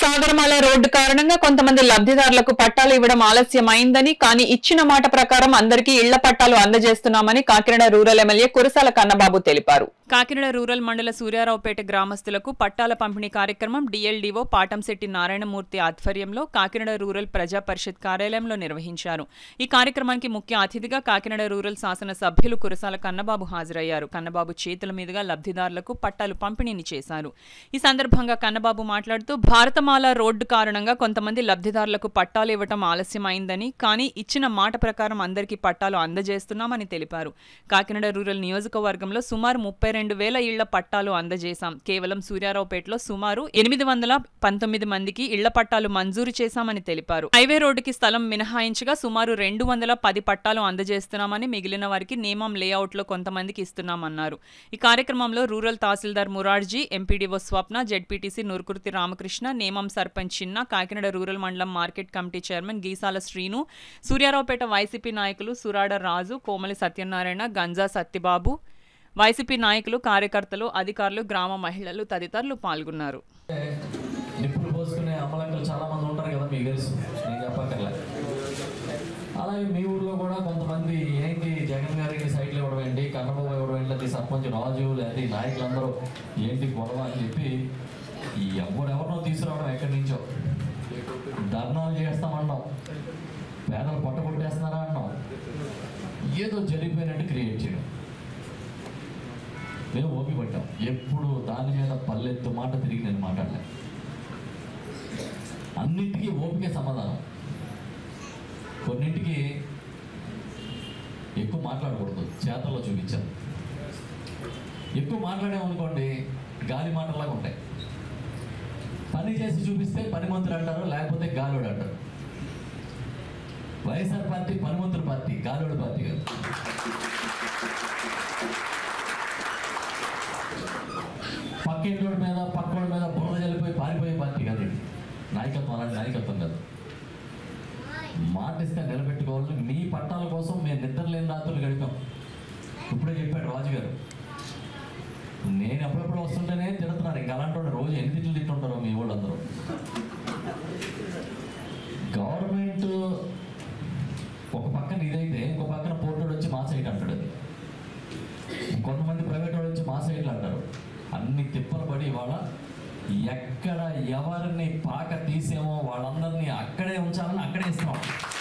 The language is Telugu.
సాగరమాల రోడ్డు కారణంగా కొంతమంది లబ్ధిదారులకు పట్టాలు ఇవ్వడం ఆలస్యమైందని కానీ ఇచ్చిన మాట ప్రకారం అందరికీ ఇళ్ల పట్టాలు అందజేస్తున్నామని కాకినాడ రూరల్ ఎమ్మెల్యే కురసాల కన్నబాబు తెలిపారు కాకినాడ రూరల్ మండల సూర్యారావుపేట గ్రామస్తులకు పట్టాల పంపిణీ కార్యక్రమం డిఎల్డీఓ పాటంశెట్టి నారాయణమూర్తి ఆధ్వర్యంలో కాకినాడ రూరల్ ప్రజా పరిషత్ కార్యాలయంలో నిర్వహించారు ఈ కార్యక్రమానికి ముఖ్య అతిథిగా కాకినాడ రూరల్ శాసన సభ్యులు కురసాల కన్నబాబు హాజరయ్యారు కన్నబాబు చేతుల మీదుగా లబ్ధిదారులకు పట్టాలు పంపిణీని చేశారు ఈ సందర్భంగా కన్నబాబు మాట్లాడుతూ భారతమాల రోడ్డు కారణంగా కొంతమంది లబ్ధిదారులకు పట్టాలు ఇవ్వటం ఆలస్యమైందని కానీ ఇచ్చిన మాట ప్రకారం అందరికీ పట్టాలు అందజేస్తున్నామని తెలిపారు కాకినాడ రూరల్ నియోజకవర్గంలో సుమారు ముప్పై రెండు వేల ఇళ్ల పట్టాలు అందజేశాం కేవలం సూర్యారావుపేటలో సుమారు ఎనిమిది వందల పంతొమ్మిది మందికి ఇళ్ల పట్టాలు మంజూరు చేశామని తెలిపారు హైవే రోడ్డుకి స్థలం మినహాయించగా సుమారు రెండు వందల పది పట్టాలు అందజేస్తున్నామని మిగిలిన వారికి నేమం లేఅవుట్లో కొంతమందికి ఇస్తున్నామన్నారు ఈ కార్యక్రమంలో rural tahsildar Murarji MPDO Swapna ZPTC Nurukurthi Ramakrishna Nemam sarpanch చిన్న కాకినాడ రూరల్ మండలం market committee chairman Geesala Srinu Suryaraopeta YCP నాయకులు సురాడ రాజు కోమలి సత్యనారాయణ గంజా సత్యబాబు వైసీపీ నాయకులు కార్యకర్తలు అధికారులు గ్రామ మహిళలు తదితరులు పాల్గొన్నారు నిప్పులు పోసుకునే అమ్మలక్కలు చాలా మంది ఉంటారు కదా మీకు తెలుసు నేను చెప్పక్కర్లే అలాగే మీ ఊర్లో కూడా కొంతమంది ఏంటి జగన్ గారికి సైట్లు ఇవ్వడం ఏంటి కన్నబాబు ఇవ్వడం ఏంటి అది సర్పంచ్ రాజు లేదా ఈ నాయకులందరూ ఏంటి గొడవ అని చెప్పి ఈ ఎవరెవరినో తీసుకురావడం ఎక్కడి నుంచో ధర్నాలు చేస్తామన్నాం పేదలు పొట్ట కొట్టేస్తున్నారా అన్నాం ఏదో జరిగిపోయినట్టు క్రియేట్ చేయడం మేము ఓపిక పట్టాం ఎప్పుడు దాని మీద పల్లెత్తు మాట తిరిగి నేను మాట్లాడలే అన్నింటికీ ఓపికే సమాధానం కొన్నింటికి ఎక్కువ మాట్లాడకూడదు చేతల్లో చూపించాలి ఎక్కువ మాట్లాడామనుకోండి గాలి మాటలాగా ఉంటాయి పని చేసి చూపిస్తే పనిమంతులు అంటారు లేకపోతే గాలోడు అంటారు వైఎస్ఆర్ పార్టీ పనిమంతుల పార్టీ గాలోడు పార్టీ కాదు పక్కింటోడి మీద పక్కోడి మీద బురద చల్లిపోయి పారిపోయే పార్టీ కాదు ఇది నాయకత్వం అలాంటి నాయకత్వం కాదు మాట ఇస్తే నిలబెట్టుకోవాలి మీ పట్టాల కోసం మేము నిద్ర లేని రాత్రులు గడిపాం ఇప్పుడే చెప్పాడు రాజు గారు నేను ఎప్పుడెప్పుడు వస్తుంటేనే తిడుతున్నారు ఇంకా అలాంటి వాడు రోజు ఎన్ని తిట్లు తింటుంటారో మీ వాళ్ళందరూ గవర్నమెంట్ ఒక పక్కన ఇదైతే ఇంకో పక్కన పోర్టోడు వచ్చి మా సైడ్ అంటాడు అది కొంతమంది ప్రైవేట్ వాళ్ళు వచ్చి మా సైడ్లు అంటారు అన్ని తిప్పలు పడి ఇవాళ ఎక్కడ ఎవరిని పాక తీసేమో వాళ్ళందరినీ అక్కడే ఉంచాలని అక్కడే ఇస్తున్నాం